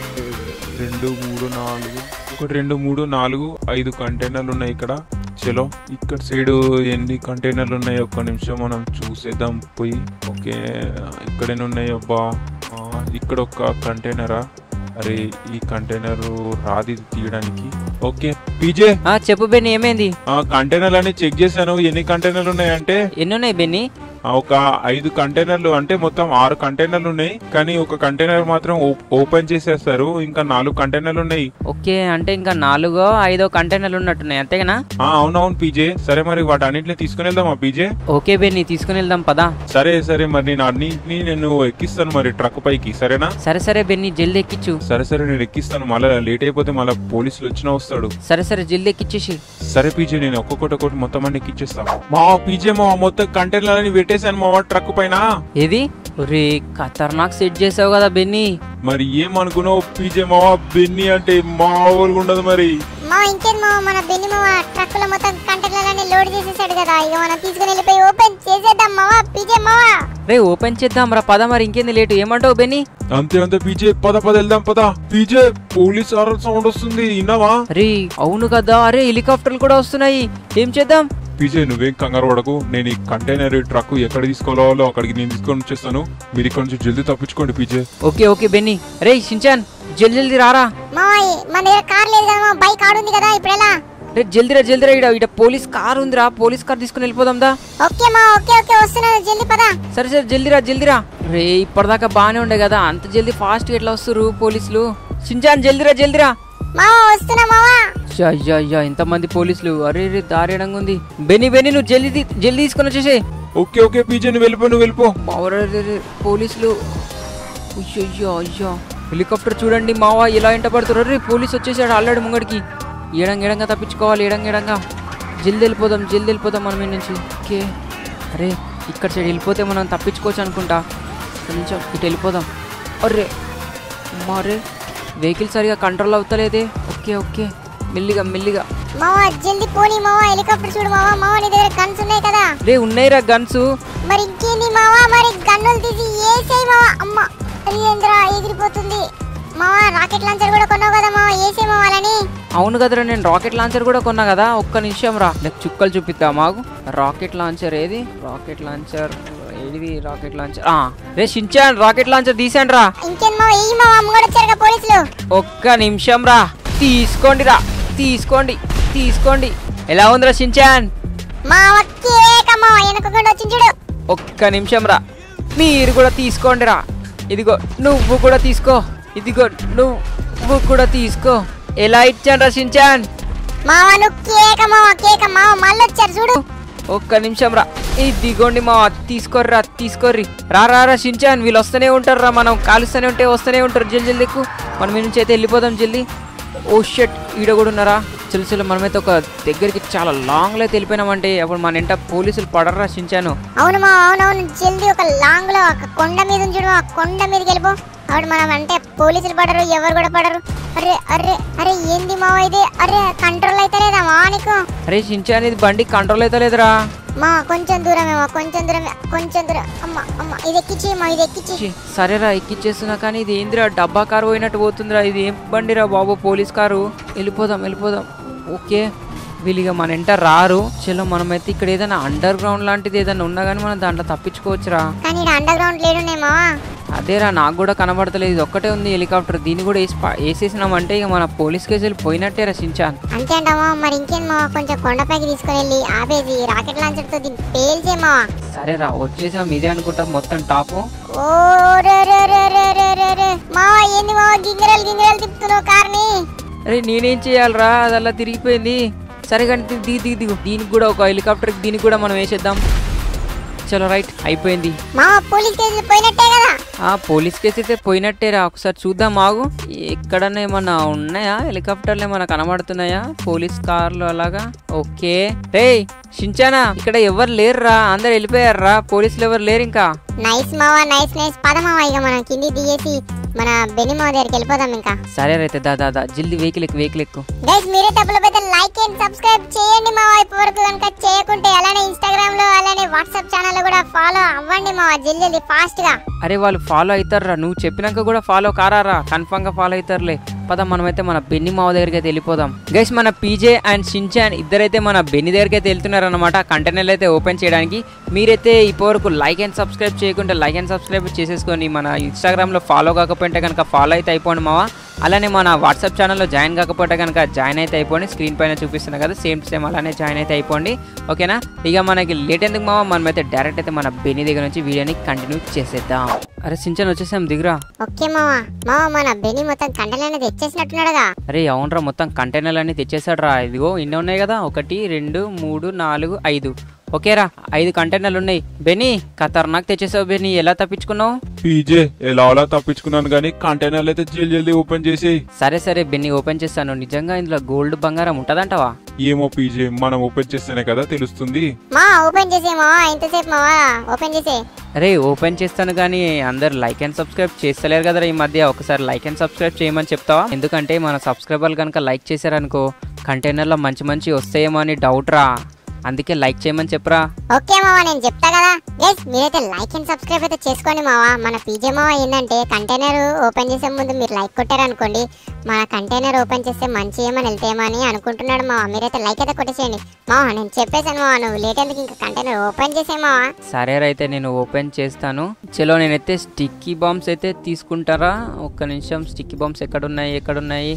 D: రెండు మూడు నాలుగు ఒకటి రెండు మూడు నాలుగు ఐదు కంటైనర్లు ఉన్నాయి ఇక్కడ చలో ఇక్కడ సైడ్ ఎన్ని కంటైనర్లు ఉన్నాయి ఒక్క నిమిషం మనం చూసేద్దాం పోయి ఓకే ఇక్కడేనే ఉన్నాయి అబ్బా ఆ, ఇక్కడ ఒక కంటైనరా అరే ఈ కంటైనర్ రాది తీయడానికి ఓకే పీజే
B: ఆ చెప్పు బెన్నీ ఏమైంది
D: ఆ కంటైనర్లు అన్ని చెక్ చేశాను ఎన్ని కంటైనర్లు ఉన్నాయంటే
B: ఎన్ని ఉన్నాయి బెన్నీ
D: ఆ, ఒక ఐదు కంటైనర్లు అంటే మొత్తం ఆరు కంటైనర్లు ఉన్నాయి కానీ ఒక కంటైనర్ మాత్రం ఓ- ఓపెన్ చేసేస్తారు ఇంకా నాలుగు కంటైనర్లు ఉన్నాయి
B: ఓకే అంటే ఇంకా నాలుగో ఐదో కంటైనర్లు ఉన్నట్టున్నాయి అంతేనా
D: ఆ, అవునవును పీజే సరే మరి వాటి అన్నింటిని తీసుకుని వెళ్దామా పీజే
B: ఓకే బెన్నీ తీసుకుని వెళ్దాం పదా
D: సరే సరే మరి నేను అన్నింటిని నేను ఎక్కిస్తాను మరి ట్రక్ పైకి సరేనా
B: సరే సరే బెన్నీ జల్దీ ఎక్కిచ్చు
D: సరే సరే నేను ఎక్కిస్తాను మళ్ళీ లేట్ అయిపోతే మళ్ళీ పోలీసులు వచ్చినా వస్తాడు
B: సరే సరే జల్దీ ఎక్కిచ్చేసి
D: సరే పీజే నేను ఒక్కొక్కటి ఒక్కొక్కటి మొత్తం అన్ని ఎక్కిచ్చేస్తాను మా పీజే మా మొత్తం కంటైనర్లని పెట్టేశాను మా ట్రక్ పైన
B: ఏది ఒరే ఖతర్నాక్ సెట్ చేసావు కదా బెన్నీ
D: మరి ఏమనుకున్నావు పీజే మావా బెన్ని అంటే మామూలుగా ఉండదు మరి
A: మా ఇంకేం మామ మన బెన్ని మామ ట్రక్కులో మొత్తం కంటైనర్లన్నీ లోడ్ చేసేసాడు కదా ఇక మనం తీసుకుని వెళ్ళిపోయి ఓపెన్ చేసేద్దాం మామ పీజే మామ
B: రే ఓపెన్ చేద్దాం రా పద మరి ఇంకేంది లేటు ఏమంటావు బెన్నీ
D: అంతే అంతే పీజే పద పద వెళ్దాం పద పీజే పోలీస్ ఆర్డర్ సౌండ్ వస్తుంది విన్నావా
B: అరే అవును కదా అరే హెలికాప్టర్లు కూడా వస్తున్నాయి ఏం చేద్దాం
D: పీజే నువ్వేం కంగారు పడకు నేను ఈ కంటైనర్ ట్రక్ ఎక్కడ తీసుకోవాలో అక్కడికి నేను తీసుకొని వచ్చేస్తాను మీరు ఇక్కడ నుంచి జల్దీ తప్పించుకోండి పీజే
B: ఓకే ఓకే బెన్నీ రే షించాన్ జల్ది జల్దీ రారా
A: మామ మన దగ్గర కార్ లేదు కదా మామ బైక్ ఆడుంది కదా ఇప్పుడు ఎలా
B: రే జల్దిరా జల్దిరా ఇడ ఇట పోలీస్ కార్ ఉందిరా పోలీస్ కార్ తీసుకుని వెళ్ళిపోదాం దా
A: ఓకే మా ఓకే ఓకే వస్తున్నాను జల్దీ పదా
B: సరే సరే జల్దిరా జల్దిరా రే ఇప్పటిదాకా బాగానే ఉండే కదా అంత జల్దీ ఫాస్ట్ ఎట్లా వస్తారు పోలీసులు షించాన్ జల్దిరా జల్దిరా
A: మామ వస్తున్నా మామ
B: అయ్యా అయ్యా అయ్యా ఎంతమంది పోలీసులు అరే రే దారేడంగా ఉంది బెన్నీ బెన్నీ నువ్వు జల్దీ తీ- జల్దీ తీసుకొని వచ్చేసే
D: ఓకే ఓకే పీజే నువ్వు వెళ్ళిపో నువ్వు వెళ్ళిపో
B: పోలీసులు అయ్యో అయ్యో హెలికాప్టర్ చూడండి మావా ఇలా ఎంట పడుతున్నారు రే పోలీస్ వచ్చేసాడు ఆల్రెడీ ముంగడికి ఏడంగా ఏడంగా తప్పించుకోవాలి ఏడంగా ఏడంగా జల్ది వెళ్ళిపోదాం జల్ది వెళ్ళిపోదాం మనం ఈ నుంచి ఓకే అరే ఇక్కడ సైడ్ వెళ్ళిపోతే మనం తప్పించుకోవచ్చు అనుకుంటా ఒక నిమిషం ఇటు వెళ్ళిపోదాం అర్రే మరే వెహికల్ సరిగా కంట్రోల్ అవుతలేదే ఓకే ఓకే మెల్లిగా మెల్లిగా
A: మావా జల్దీ పోనీ మావా హెలికాప్టర్ చూడు మావా మావా నీ దగ్గర గన్స్ ఉన్నాయి కదా
B: రే ఉన్నాయిరా గన్స్
A: మరి ఇంకేంది మావా మరి గన్నులు తీసి ఏసేయ్ మావా అమ్మ అయ్యేంద్రా ఎగిరిపోతుంది మావా రాకెట్ లాంచర్ కూడా కొన్నావు కదా మావా ఏసే మావాలని
B: అవును కదరా నేను రాకెట్ లాంచర్ కూడా కొన్నా కదా ఒక్క నిమిషం రా నాకు చుక్కలు చూపిస్తా మాకు రాకెట్ లాంచర్ ఏది రాకెట్ లాంచర్ ఏది రాకెట్ లాంచర్ ఆ, రే షించాన్ రాకెట్ లాంచర్ తీసాను రా
A: ఇంకేం మావా ఏయి మావా ముంగడు వచ్చారుగా పోలీసులు
B: ఒక్క నిమిషం రా తీసుకోండి రా తీసుకోండి తీసుకోండి ఎలా ఉందిరా షించాన్
A: మావా కేక మావా వెనకకుండా వచ్చి చూడు
B: ఒక్క నిమిషం రా మీరు కూడా తీసుకోండి రా ఇదిగో నువ్వు కూడా తీసుకో ఇదిగో నువ్వు కూడా తీసుకో ఎలా ఇచ్చాను రా షించాన్
A: మావా నువ్వు కేక మావా కేక మావా మళ్ళీ వచ్చారు చూడు
B: ఒక్క నిమిషం రా ఇదిగోండి మా తీసుకోర్రా తీసుకోర్రి రా రా రా షించాన్ వీళ్ళు వస్తూనే ఉంటారు రా మనం కాలుస్తూనే ఉంటే వస్తూనే ఉంటారు జల్ది జల్ది ఎక్కువ మనం ఈ నుంచి అయితే వెళ్ళిపోదాం జల్దీ ఓ షట్ ఈడ కూడా ఉన్నారా చిలు చిలు మనమైతే ఒక దగ్గరికి చాలా లాంగ్లో అయితే వెళ్ళిపోయినామంటే అప్పుడు మన ఇంట పోలీసులు పడరా షించాను
A: అవును మా అవునవును జల్దీ ఒక లాంగ్ లో ఒక కొండ మీద ఉంది చూడు ఆ కొండ మీదకి వెళ్ళిపో అప్పుడు మనం అంటే పోలీసులు పడరు ఎవరు కూడా పడరు అరే అరే అరే ఏంది మావా ఇది అరే కంట్రోల్ అయితే లేదా మా నీకు
B: అరే షించాన్ ఇది బండి కంట్రోల్ అయితే లేదురా
A: మా కొంచెం దూరమేమో కొంచెం దూరమే కొంచెం దూరం అమ్మ అమ్మ ఇది ఎక్కించి మా ఇది ఎక్కించి
B: ఛీ, సరేరా ఎక్కిచ్చేస్తున్నా కానీ ఇది ఏందిరా డబ్బా కారు పోయినట్టు పోతుందిరా ఇది ఏం బండిరా బాబు పోలీస్ కారు వెళ్ళిపోదాం వెళ్ళిపోదాం ఓకే వీళ్ళిగా మన ఎంట రారు చలో మనమైతే ఇక్కడ ఏదైనా అండర్ గ్రౌండ్ లాంటిది ఏదైనా ఉన్నా కానీ మనం దాంట్లో తప్పించుకోవచ్చురా
A: కానీ ఇక్కడ అండర్ గ్రౌండ్ లేడున్నాయి మావా
B: అదేరా నాకు కూడా కనబడతలేదు ఇది ఒక్కటే ఉంది హెలికాప్టర్ దీన్ని కూడా వేసి పా- వేసేసినామంటే ఇక మన పోలీస్ కేసులు పోయినట్టే రచించాను
A: అంతే అంటావా మరి ఇంకేం మావా కొంచెం కొండపైకి తీసుకొని వెళ్ళి ఆపేసి రాకెట్ లాంచర్ తో దీన్ని పేల్చే మావా
B: సరేరా వచ్చేసాం ఇదే అనుకుంటా మొత్తం టాపు
A: ఓ రే రే రే రే రే రే రే మావా ఏంది మావా గింగిరలు గింగిరలు తిప్పుతున్నావు కార్ని
B: అరే నేనేం చేయాలరా అది అలా తిరిగిపోయింది సరే కానీ దిగు దిగు దిగు దిగు దీనికి కూడా ఒక హెలికాప్టర్ దీనికి కూడా మనం వేసేద్దాం చలో రైట్ అయిపోయింది
A: మావా పోలీస్ కేసులు పోయినట్టే కదా
B: ఆ పోలీస్ కేసు అయితే పోయినట్టేరా ఒకసారి చూద్దాం ఆగు ఎక్కడన్నా ఏమన్నా ఉన్నాయా హెలికాప్టర్లు ఏమన్నా కనబడుతున్నాయా పోలీస్ కార్లు అలాగా ఓకే రే షించానా ఇక్కడ ఎవరు లేరురా అందరు వెళ్ళిపోయారురా పోలీసులు ఎవరు లేరు ఇంకా
A: నైస్ మావా నైస్ నైస్ పద మావా ఇక మనం కింది దిగేసి మన బెని మావ దగ్గరికి వెళ్ళిపోదాం ఇంకా
B: సరే రైతే దా దా దా జల్దీ వెహికల్ ఎక్కు వెహికల్ ఎక్కు
A: గైస్ మీరే తప్పులపైతే లైక్ అండ్ సబ్స్క్రైబ్ చేయండి మావా ఇప్పటి వరకు కనుక చేయకుంటే అలానే ఇన్స్టాగ్రామ్ లో అలానే వాట్సాప్ ఛానల్ లో కూడా ఫాలో అవ్వండి మావా జల్దీ జల్దీ ఫాస్ట్ గా
B: అరే వాళ్ళు ఫాలో అవుతారురా నువ్వు చెప్పినాక కూడా ఫాలో కారారా కన్ఫామ్ గా ఫాలో అవుతారులే పద మనమైతే మన బెన్ని మావ దగ్గరికి అయితే వెళ్ళిపోదాం గైస్ మన పీజే అండ్ షించాన్ ఇద్దరైతే మన బెన్ని దగ్గరికి అయితే వెళ్తున్నారన్నమాట కంటైనర్లు అయితే ఓపెన్ చేయడానికి మీరైతే ఇప్పటివరకు లైక్ అండ్ సబ్స్క్రైబ్ చేయకుంటే లైక్ అండ్ సబ్స్క్రైబ్ చేసేసుకొని మన ఇన్స్టాగ్రామ్లో ఫాలో కాకపోతే కనుక ఫాలో అయితే అయిపోండి మావా అలానే మన వాట్సాప్ ఛానల్లో జాయిన్ కాకపోతే కనుక జాయిన్ అయితే అయిపోండి స్క్రీన్ పైన చూపిస్తున్నా కదా సేమ్ సేమ్ అలానే జాయిన్ అయితే అయిపోండి ఓకేనా ఇక మనకి లేట్ ఎందుకు మావా మనమైతే డైరెక్ట్ అయితే మన బెన్ని దగ్గర నుంచి వీడియోని కంటిన్యూ చేసేద్దాం అరే సించన్ వచ్చేసాం దిగురా
A: ఓకే మావా మావా మన బెని మొత్తం కంటలైన తెచ్చేసినట్టున్నాడుగా
B: అరే అవునరా మొత్తం కంటైనర్లు అన్ని తెచ్చేసాడు రా ఇదిగో ఇన్ని ఉన్నాయి కదా ఒకటి రెండు మూడు నాలుగు ఐదు ఓకేరా ఐదు కంటైనర్లు ఉన్నాయి బెనీ ఖతర్నాక్ తెచ్చేసావు బెనీ ఎలా తప్పించుకున్నావు
D: పీజే ఎలా అలా తప్పించుకున్నాను కానీ కంటైనర్లు అయితే జల్ది జల్దీ ఓపెన్ చేసి
B: సరే సరే బెన్నీ ఓపెన్ చేస్తాను నిజంగా ఇందులో గోల్డ్ బంగారం ఉంటదంటావా
D: ఏమో పీజే మనం ఓపెన్ చేస్తేనే కదా తెలుస్తుంది
A: మా ఓపెన్ చేసే మావా ఇంతసేపు మావా ఓపెన్ చేసే
B: అరే ఓపెన్ చేస్తాను కానీ అందరు లైక్ అండ్ సబ్స్క్రైబ్ చేస్తలేరు కదరా ఈ మధ్య ఒకసారి లైక్ అండ్ సబ్స్క్రైబ్ చేయమని చెప్తావా ఎందుకంటే మన సబ్స్క్రైబర్లు కనుక లైక్ చేశారనుకో కంటైనర్లో మంచి మంచి వస్తాయేమో అని డౌట్ రా అందుకే లైక్ చేయమని చెప్పరా
A: ఓకే మావా నేను చెప్తా కదా గైస్ మీరైతే లైక్ అండ్ సబ్స్క్రైబ్ అయితే చేసుకోండి మావా మన పీజే మావా ఏంటంటే కంటైనర్ ఓపెన్ చేసే ముందు మీరు లైక్ కొట్టారనుకోండి మన కంటైనర్ ఓపెన్ చేస్తే మంచి ఏమని వెళ్తేమో అని అనుకుంటున్నాడు మావా మీరైతే లైక్ అయితే కొట్టేసేయండి మావా నేను చెప్పేశాను మావా నువ్వు లేట్ ఎందుకు ఇంకా కంటైనర్ ఓపెన్ చేసే మావా
B: సరే అయితే నేను ఓపెన్ చేస్తాను చలో నేనైతే స్టిక్కీ బాంబ్స్ అయితే తీసుకుంటారా ఒక్క నిమిషం స్టిక్కీ బాంబ్స్ ఎక్కడున్నాయి ఎక్కడున్నాయి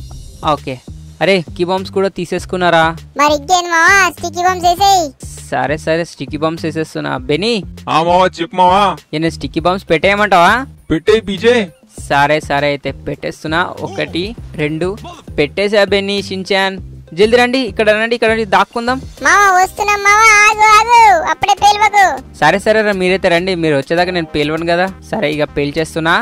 B: ఓకే అరే కీ బాంబ్స్ కూడా తీసేసుకున్నారా
A: మరి ఇంకేంది మావా స్టిక్కీ బాంబ్స్ వేసేయి
B: సరే సరే స్టిక్కీ బాంబ్స్ వేసేస్తున్నా బెనీ
D: ఆ మావా చెప్పు మావా
B: నేను స్టిక్కీ బాంబ్స్ పెట్టేయమంటావా
D: పెట్టే పీజే
B: సరే సరే అయితే పెట్టేస్తున్నా ఒకటి రెండు పెట్టేసా బెన్నీ షించాన్ జల్ది రండి ఇక్కడ రండి ఇక్కడ రండి దాక్కుందాం
A: మావా వస్తున్నాం మావా ఆగు ఆగు అప్పుడే పేల్వకు
B: సరే సరే రా మీరైతే రండి మీరు వచ్చేదాకా నేను పేలవను కదా సరే ఇక పేల్చేస్తున్నా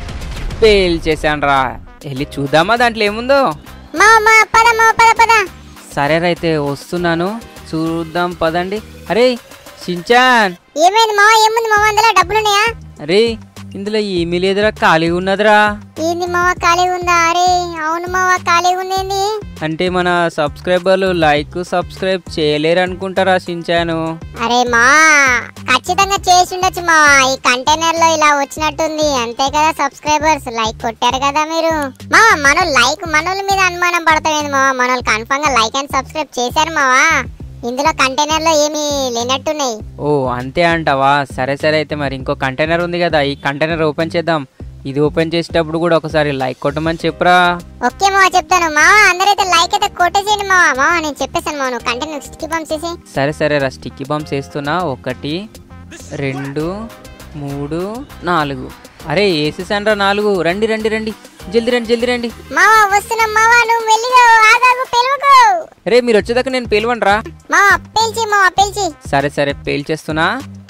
B: పేల్చేసాను రా వెళ్ళి చూద్దామా దాంట్లో ఏముందో
A: మావా మా పద మావా పద పద
B: సరే రా అయితే వస్తున్నాను చూద్దాం పదండి అరే షించాన్
A: ఏమైంది మావా ఏముంది మావా అందులో డబ్బులున్నాయా
B: అరే ఇందులో ఏమీ లేదురా ఖాళీగా ఉన్నదిరా
A: ఏంది మావ ఖాళీగా ఉందా అరే అవును మావ ఖాళీగా ఉందేంది
B: అంటే మన సబ్స్క్రైబర్లు లైక్ సబ్స్క్రైబ్ చేయలేరు అనుకుంటారా సించాను
A: అరే మా ఖచ్చితంగా చేసి ఉండొచ్చు మా ఈ కంటైనర్ లో ఇలా వచ్చినట్టుంది అంతే కదా సబ్స్క్రైబర్స్ లైక్ కొట్టారు కదా మీరు మా మన లైక్ మనోళ్ళ మీద అనుమానం పడతామేంది మా మనోళ్ళు కన్ఫర్మ్ గా లైక్ అండ్ సబ్స్క్రైబ్ చేశారు మావా ఇందులో కంటైనర్ లో ఏమీ లేనట్టున్నాయి
B: ఓ అంతే అంటావా సరే సరే అయితే మరి ఇంకో కంటైనర్ ఉంది కదా ఈ కంటైనర్ ఓపెన్ చేద్దాం ఇది ఓపెన్ చేసేటప్పుడు కూడా ఒకసారి లైక్ కొట్టమని చెప్పురా
A: ఓకే మావా చెప్తాను మావా అందరైతే లైక్ అయితే కొట్టేసేయండి మావా మావా నేను చెప్పేశాను మావా నువ్వు కంటైనర్ స్టిక్ పంప్ చేసి
B: సరే సరే రా స్టిక్కీ బాంబ్స్ వేస్తున్నా ఒకటి రెండు మూడు నాలుగు అరే వేసేసాను రా నాలుగు రండి రండి రండి జల్ది రండి జల్ది రండి
A: మావా వస్తున్నాం మావా నువ్వు వెళ్ళిగా ఆగాగు పిలవకు
B: రే మీరు వచ్చేదాకా నేను పేలవండి రా
A: మావా పేల్చి మావా పేల్చి
B: సరే సరే పేల్చేస్తున్నా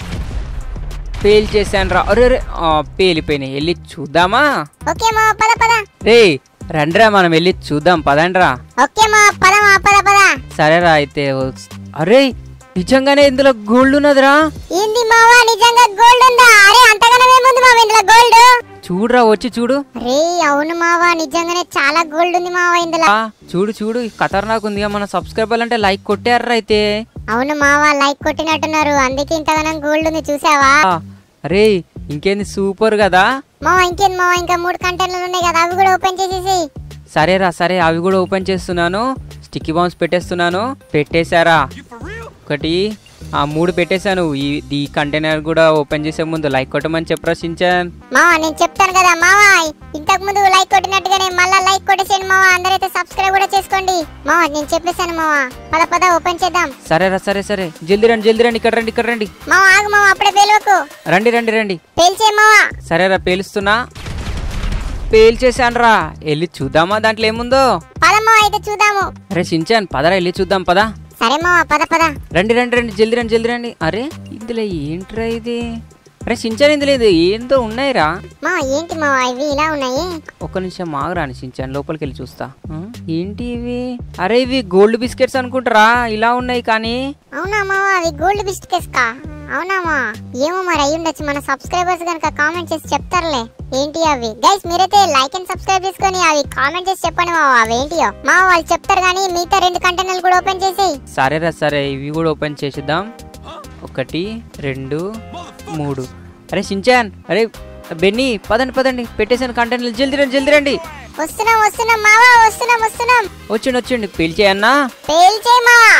B: పేల్చేసాను రా అరే అరే ఆ, పేలిపోయినాయి వెళ్ళి చూద్దామా
A: ఓకే మావా పద పద
B: రే రండిరా మనం వెళ్ళి చూద్దాం పదండ్రా
A: ఓకే మావా పద మావా పద పద
B: సరేరా అయితే వస్- అరే నిజంగానే ఇందులో గోల్డ్ ఉన్నదిరా
A: ఏంది మావా నిజంగా గోల్డ్ ఉందా అరే అంతగానే ఏముంది మావా ఇందులో గోల్డ్
B: చూడురా వచ్చి చూడు
A: రే అవును మావా నిజంగానే చాలా గోల్డ్ ఉంది మావా ఇందులో
B: ఆ, చూడు చూడు ఈ ఖతర్నాక్ ఉందిగా మన సబ్స్క్రైబర్లు అంటే లైక్ కొట్టారా అయితే
A: అవును మావా లైక్ కొట్టినట్టున్నారు అందుకే ఇంతగానం గోల్డ్ ఉంది చూసావా
B: ఆ, అరే ఇంకేంది సూపర్ కదా
A: మావా ఇంకేంది మావా ఇంకా మూడు కంటైనర్లు ఉన్నాయి కదా అవి కూడా ఓపెన్ చేసేసి
B: సరేరా సరే అవి కూడా ఓపెన్ చేస్తున్నాను స్టిక్కీ బాంబ్స్ పెట్టేస్తున్నాను పెట్టేశారా ఒకటి ఆ మూడు పెట్టేశాను ఈ ఈ కంటైనర్ కూడా ఓపెన్ చేసే ముందు లైక్ కొట్టమని చెప్పరా సించాన్
A: మావా నేను చెప్తాను కదా మావా ఇంతకు ముందు లైక్ కొట్టినట్టుగానే మళ్ళా లైక్ కొట్టేసేయండి మావా అందరైతే సబ్స్క్రైబ్ కూడా చేసుకోండి మావా నేను చెప్పేశాను మావా పద పద ఓపెన్ చేద్దాం
B: సరేరా సరే సరే జల్దీ రండి జల్దీ రండి ఇక్కడ రండి ఇక్కడ రండి
A: మావా ఆగు మావా అప్పుడే పేలువకు
B: రండి రండి రండి
A: పేల్చే మావా
B: సరేరా పేలుస్తున్నా పేల్చేశాను రా వెళ్ళి చూద్దామా దాంట్లో ఏముందో
A: పద మావా అయితే చూద్దాము
B: అరే సించాన్ పదరా వెళ్ళి చూద్దాం పదా
A: సరే మావా పద పద
B: రండి రండి రండి జల్దీ రండి జల్దీ రండి అరే ఇందులో ఏంట్రా ఇది అరే సించాన్ ఇందులో ఇది ఏందో ఉన్నాయిరా
A: మావా ఏంటి మావా ఇవి ఇలా ఉన్నాయి
B: ఒక్క నిమిషం ఆగరాని సించాన్ లోపలికి వెళ్ళి చూస్తా ఆ, ఏంటి ఇవి అరే ఇవి గోల్డ్ బిస్కెట్స్ అనుకుంటారా ఇలా ఉన్నాయి కానీ
A: అవునా మావా అవి గోల్డ్ బిస్కెట్స్ కా అవునా మా ఏమో మరి అయ్యి ఉండొచ్చు మన సబ్స్క్రైబర్స్ కనుక కామెంట్ చేసి చెప్తారులే ఏంటి అవి గైస్ మీరైతే లైక్ అండ్ సబ్స్క్రైబ్ చేసుకొని అవి కామెంట్ చేసి చెప్పండి మావా అవి ఏంటియో మా వాళ్ళు చెప్తారు కానీ మిగతా రెండు కంటైనర్లు కూడా ఓపెన్ చేసేయి
B: సరేరా సరే ఇవి కూడా ఓపెన్ చేసిద్దాం ఒకటి రెండు మూడు అరే సించాన్ అరే బెన్నీ పదండి పదండి పెట్టేసాను కంటెంట్లు జల్దీ రండి జల్దీ రండి
A: వస్తున్నాం వస్తున్నాం మావా వస్తున్నాం వస్తున్నాం
B: వచ్చిండి వచ్చిండి పేల్చేయన్నా
A: పేల్చేయి మావా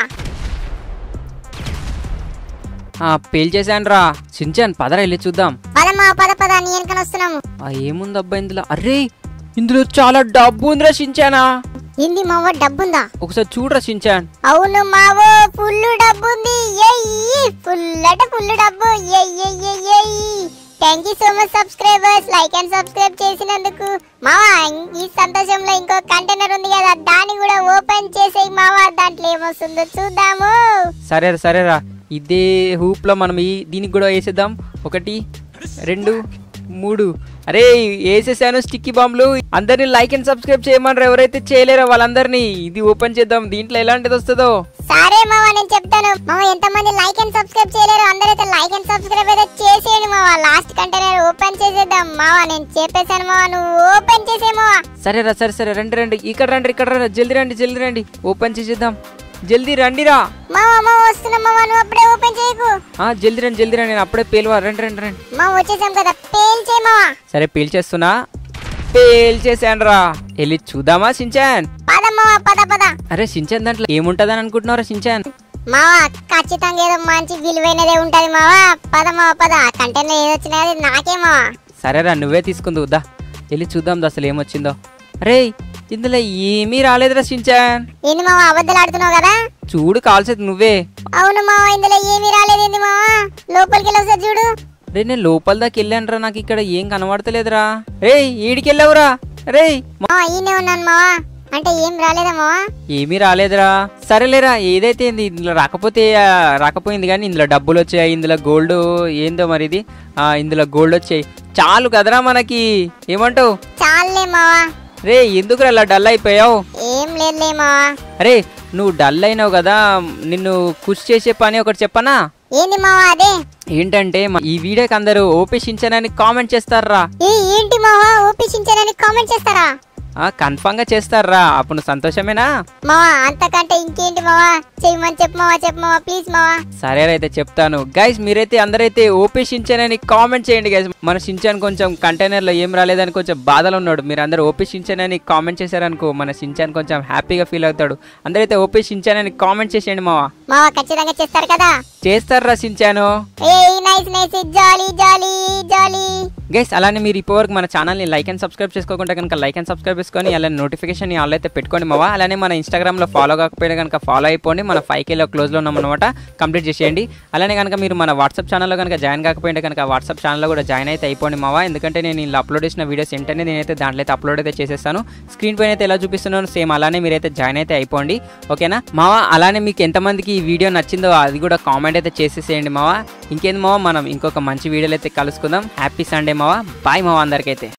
B: పేల్చేసాను రా సించాన్ పదరా వెళ్ళి చూద్దాం
A: పద మావా పద పద నీ వెనకన వస్తున్నాము
B: ఆ ఏముందబ్బా ఇందులో అరే ఇందులో చాలా డబ్బు ఉందిరా సించానా
A: ఏంది మావా డబ్బుందా
B: ఒకసారి చూడరా సించాన్
A: అవును మావో ఫుల్ డబ్బు ఉంది ఎయ్యి ఫుల్ అంటే ఫుల్ డబ్బు thank you so much subscribers like and subscribe చేసినందుకు మావా ఇం- ఈ సంతోషంలో ఇంకో కంటైనర్ ఉంది కదా దాన్ని కూడా ఓపెన్ చేసేయి మావా దాంట్లో ఏమొస్తుందో చూద్దాము
B: సరేరా సరేరా ఇదే హూప్లో మనం ఈ దీనికి కూడా వేసేద్దాం ఒకటి రెండు మూడు అరే వేసేసాను స్టిక్కీ బాంబులు అందరినీ లైక్ అండ్ సబ్స్క్రైబ్ చేయమన్నారు ఎవరైతే చేయలేరో వాళ్ళందరినీ ఇది ఓపెన్ చేద్దాం దీంట్లో ఎలాంటిది వస్తుందో
A: సరే మావా నేను చెప్తాను మావా ఎంతమంది లైక్ అండ్ సబ్స్క్రైబ్ చేయలేరు అందరైతే లైక్ అండ్ సబ్స్క్రైబ్ అయితే చేసేయండి మావా లాస్ట్ కంటైనర్ ఓపెన్ చేసేద్దాం మావా నేను చెప్పేశాను మావా నువ్వు ఓపెన్ చేసే మావా
B: సరేరా సరే సరే రండి రండి ఇక్కడ రండి ఇక్కడ రండి జల్దీ రండి జల్దీ రండి ఓపెన్ చేసేద్దాం జల్దీ రండిరా
A: మావా మావా వస్తున్నా మావా నువ్వు అప్పుడే ఓపెన్ చేయకు
B: ఆ, జల్దీ రండి జల్దీ రండి నేను అప్పుడే పేలువా రండి రండి రండి
A: మా వచ్చేసాం కదా పేల్చే మావా
B: సరే పేల్చేస్తున్నా పేల్చేసాను రా వెళ్ళి చూద్దామా సించాన్
A: పద మావా పద పద
B: అరే సించాన్ దాంట్లో ఏముంటదని అనుకుంటున్నారా సించాన్
A: మావా ఖచ్చితంగా ఏదో మంచి విలువైనదే ఉంటది మావా పద మావా పద కంటైనర్ ఏదో వచ్చినా అది నాకే మావా
B: సరేరా నువ్వే తీసుకుందు దా వెళ్ళి చూద్దాం దా అసలు ఏమొచ్చిందో అరే ఇందులో ఏమీ రాలేదురా సించాన్
A: ఏంది మావా అబద్ధాలు ఆడుతున్నావు కదా
B: చూడు కాల్సేది నువ్వే
A: అవును మావా ఇందులో ఏమీ రాలేదు ఏంది మావా లోపలికి వెళ్ళి ఒకసారి చూడు
B: రే నేను లోపల దాకా వెళ్ళానురా నాకు ఇక్కడ ఏం కనబడతలేదురా రే ఈడికెళ్ళావురా రే
A: మావా ఈయనే ఉన్నాను మావా అంటే ఏం రాలేదా మావా
B: ఏమీ రాలేదురా సరేలేరా ఏదైతే ఏంది ఇందులో రాకపోతే ఆ, రాకపోయింది కానీ ఇందులో డబ్బులు వచ్చాయి ఇందులో గోల్డ్ ఏందో మరి ఇది ఆ, ఇందులో గోల్డ్ వచ్చాయి చాలు కదరా మనకి ఏమంటావు
A: చాలులే మావా
B: రే ఎందుకురా అలా డల్ అయిపోయావు
A: ఏం లేదులే మావా
B: అరే నువ్వు డల్ అయినావు కదా నిన్ను కృషి చేసే పని ఒకటి చెప్పనా
A: ఏంది మావా అదే
B: ఏంటంటే మ- ఈ వీడియోకి అందరూ ఓపీ షించానని కామెంట్ చేస్తారా
A: ఏ ఏంటి మావా ఓపించారని కామెంట్ చేస్తారా
B: కన్ఫామ్ గా చేస్తారా అప్పుడు నువ్వు సంతోషమేనా
A: మావా అంతకంటే ఇంకేంటి మావా చెయ్యమని చెప్పు మావా చెప్పు మావా ప్లీజ్ మావా
B: సరే అయితే చెప్తాను గైస్ మీరైతే అందరైతే ఓపీ షించానని కామెంట్ చేయండి గైస్ మన షించాన్ కొంచెం కంటైనర్ లో ఏం రాలేదని కొంచెం బాధలో ఉన్నాడు మీరు అందరూ ఓపీ షించానని కామెంట్ చేశారనుకో మన షించాన్ కొంచెం హ్యాపీగా ఫీల్ అవుతాడు అందరైతే ఓపీ షించానని కామెంట్ చేసేయండి మావా
A: మావా ఖచ్చితంగా చేస్తారు కదా
B: చేస్తారా షించాను
A: ఏ nice nice jolly jolly jolly
B: guys అలానే మీరు ఇప్పటివరకు మన ఛానల్ని లైక్ అండ్ సబ్స్క్రైబ్ చేసుకోకుండా కనుక లైక్ అండ్ సబ్స్క్రైబ్ చేసుకొని అలానే నోటిఫికేషన్ ఆల్ అయితే పెట్టుకోండి మావా అలానే మన ఇన్స్టాగ్రామ్లో ఫాలో కాకపోయినా కనుక ఫాలో అయిపోండి మన ఫైవ్ కేలో క్లోజ్లో ఉన్నామన్నమాట కంప్లీట్ చేసేయండి అలానే కనుక మీరు మన వాట్సాప్ ఛానల్లో కనుక జాయిన్ కాకపోయింటే కనుక వాట్సాప్ ఛానల్లో కూడా జాయిన్ అయితే అయిపోండి మావా ఎందుకంటే నేను ఇలా అప్లోడ్ చేసిన వీడియోస్ వెంటనే నేనైతే దాంట్లో అయితే అప్లోడ్ అయితే చేసేస్తాను స్క్రీన్ పైన అయితే ఎలా చూపిస్తున్నాను సేమ్ అలానే మీరైతే జాయిన్ అయితే అయిపోండి ఓకేనా మావా అలానే మీకు ఎంతమందికి ఈ వీడియో నచ్చిందో అది కూడా కామెంట్ అయితే చేసేసేయండి మావా ఇంకేంది మావా మనం ఇంకొక మంచి వీడియోలు అయితే కలుసుకుందాం హ్యాపీ సండే మావా బాయ్ మావా అందరికైతే